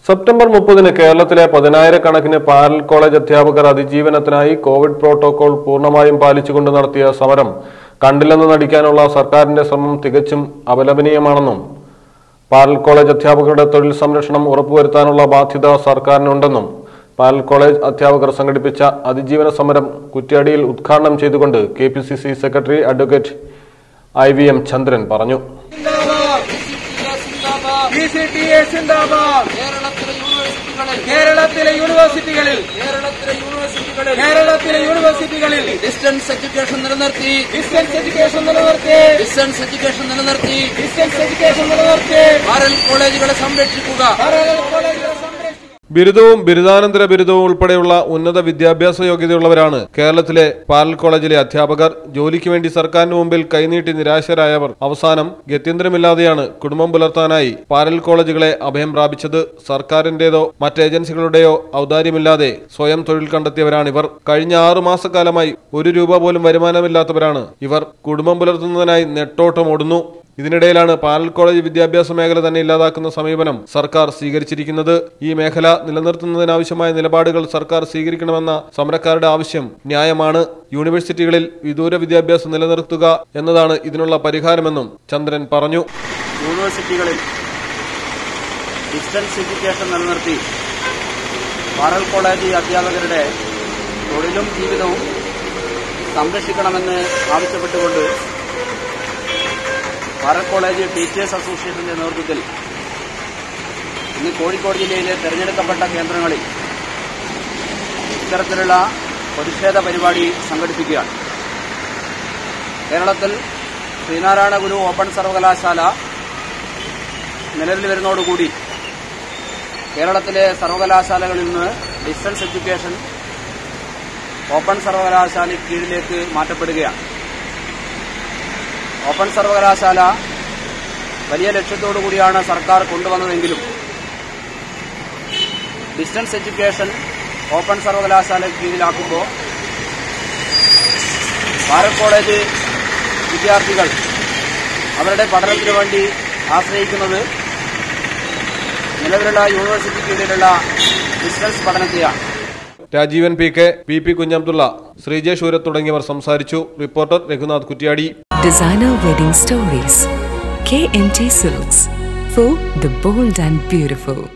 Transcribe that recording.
September മുപ്പതിന് കേരളത്തിലെ പതിനായിരക്കണക്കിന് പാരൽ കോളേജ് അധ്യാപകർ അതിജീവനത്തിനായി കോവിഡ് പ്രോട്ടോകോൾ പൂർണ്ണമായും പാലിച്ചുകൊണ്ട് നടത്തിയ സമരം കണ്ടില്ലെന്ന് നടിക്കാനുള്ള സർക്കാരിന്റെ ശ്രമം തികച്ചും അപലപനീയമാണെന്നും പാരൽ കോളേജ് അധ്യാപകരുടെ തൊഴിൽ സംരക്ഷണം ഉറപ്പുവരുത്താനുള്ള ബാധ്യത സർക്കാരിനുണ്ടെന്നും പാരൽ കോളേജ് അധ്യാപകർ സംഘടിപ്പിച്ച അതിജീവന സമരം കുറ്റ്യാടിയിൽ ഉദ്ഘാടനം ചെയ്തുകൊണ്ട് K P C C secretary advocate I V M Chandran പറഞ്ഞു സിന്ദാബാദ് സിന്ദാബാദ് കേരളത്തിലെ യൂണിവേഴ്സിറ്റികളിൽ കേരളത്തിലെ യൂണിവേഴ്സിറ്റികളിൽ കേരളത്തിലെ യൂണിവേഴ്സിറ്റികളിൽ ഡിസ്റ്റൻസ് എഡ്യൂക്കേഷൻ നിലനിർത്തി ഡിസ്റ്റൻസ് എഡ്യൂക്കേഷൻ നിലനിർത്തി ഡിസ്റ്റൻസ് എഡ്യൂക്കേഷൻ നിലനിർത്തി ഡിസ്റ്റൻസ് എഡ്യൂക്കേഷൻ നിലനിർത്തി പാരൽ കോളേജുകളെ സംരക്ഷിക്കുക പാരലൽ കോളേജുകളെ സംരക്ഷിക്കുക ബിരുദവും ബിരുദാനന്തര ബിരുദവും ഉൾപ്പെടെയുള്ള ഉന്നത വിദ്യാഭ്യാസ യോഗ്യതയുള്ളവരാണ് കേരളത്തിലെ പാരൽ കോളേജിലെ അധ്യാപകർ ജോലിക്ക് വേണ്ടി സർക്കാരിന് മുമ്പിൽ കൈനീട്ടി നിരാശരായവർ അവസാനം ഗത്യന്തരമില്ലാതെയാണ് കുടുംബം പുലർത്താനായി പാരൽ കോളേജുകളെ അഭയം പ്രാപിച്ചത് സർക്കാരിന്റേതോ മറ്റ് ഏജൻസികളുടെയോ ഔദാര്യമില്ലാതെ സ്വയം തൊഴിൽ കണ്ടെത്തിയവരാണിവർ കഴിഞ്ഞ ആറു മാസക്കാലമായി ഒരു രൂപ പോലും വരുമാനമില്ലാത്തവരാണ് ഇവർ കുടുംബം പുലർത്തുന്നതിനായി നെട്ടോട്ടമോടുന്നു ഇതിനിടയിലാണ് പാനൽ കോളേജ് വിദ്യാഭ്യാസ മേഖല തന്നെ ഇല്ലാതാക്കുന്ന സമീപനം സർക്കാർ സ്വീകരിച്ചിരിക്കുന്നത് ഈ മേഖല നിലനിർത്തുന്നതിനാവശ്യമായ നിലപാടുകൾ സർക്കാർ സ്വീകരിക്കണമെന്ന സമരക്കാരുടെ ആവശ്യം ന്യായമാണ് യൂണിവേഴ്സിറ്റികളിൽ വിദൂര വിദ്യാഭ്യാസം നിലനിർത്തുക എന്നതാണ് ഇതിനുള്ള പരിഹാരമെന്നും ചന്ദ്രൻ പറഞ്ഞു യൂണിവേഴ്സിറ്റികളിൽ ഡിസ്റ്റൻസ് എഡ്യൂക്കേഷൻ നിലനിർത്തി പാറൽ കോളേജ് അധ്യാപകരുടെ തൊഴിലും ജീവിതവും സംരക്ഷിക്കണമെന്ന് ആവശ്യപ്പെട്ടുകൊണ്ട് പാറൽ കോളേജ് ടീച്ചേഴ്സ് അസോസിയേഷന്റെ നേതൃത്വത്തിൽ ഇന്ന് കോഴിക്കോട് ജില്ലയിലെ തെരഞ്ഞെടുക്കപ്പെട്ട കേന്ദ്രങ്ങളിൽ ഇത്തരത്തിലുള്ള പ്രതിഷേധ പരിപാടി സംഘടിപ്പിക്കുകയാണ് കേരളത്തിൽ ശ്രീനാരായണ ഗുരു ഓപ്പൺ സർവകലാശാല നിലവിൽ വരുന്നതോടുകൂടി കേരളത്തിലെ സർവകലാശാലകളിൽ നിന്ന് ഡിസ്റ്റൻസ് എഡ്യൂക്കേഷൻ ഓപ്പൺ സർവകലാശാല കീഴിലേക്ക് മാറ്റപ്പെടുകയാണ് ഓപ്പൺ സർവകലാശാല വലിയ ലക്ഷ്യത്തോടു കൂടിയാണ് സർക്കാർ കൊണ്ടുവന്നതെങ്കിലും ഡിസ്റ്റൻസ് എഡ്യൂക്കേഷൻ ഓപ്പൺ സർവകലാശാല കീഴിലാക്കുമ്പോൾ ഭാരത് കോളേജ് വിദ്യാർത്ഥികൾ അവരുടെ പഠനത്തിന് വേണ്ടി ആശ്രയിക്കുന്നത് നിലവിലുള്ള യൂണിവേഴ്സിറ്റി കീഴിലുള്ള ഡിസ്റ്റൻസ് പഠനത്തെയാണ് Rajeevan P K P P Kunhabdulla Sreejesh Oorath തുടങ്ങിയവർ സംസാരിച്ചു reporter Raghunath Kuttiadi Designer Wedding Stories. KMT Silks. For the bold and beautiful.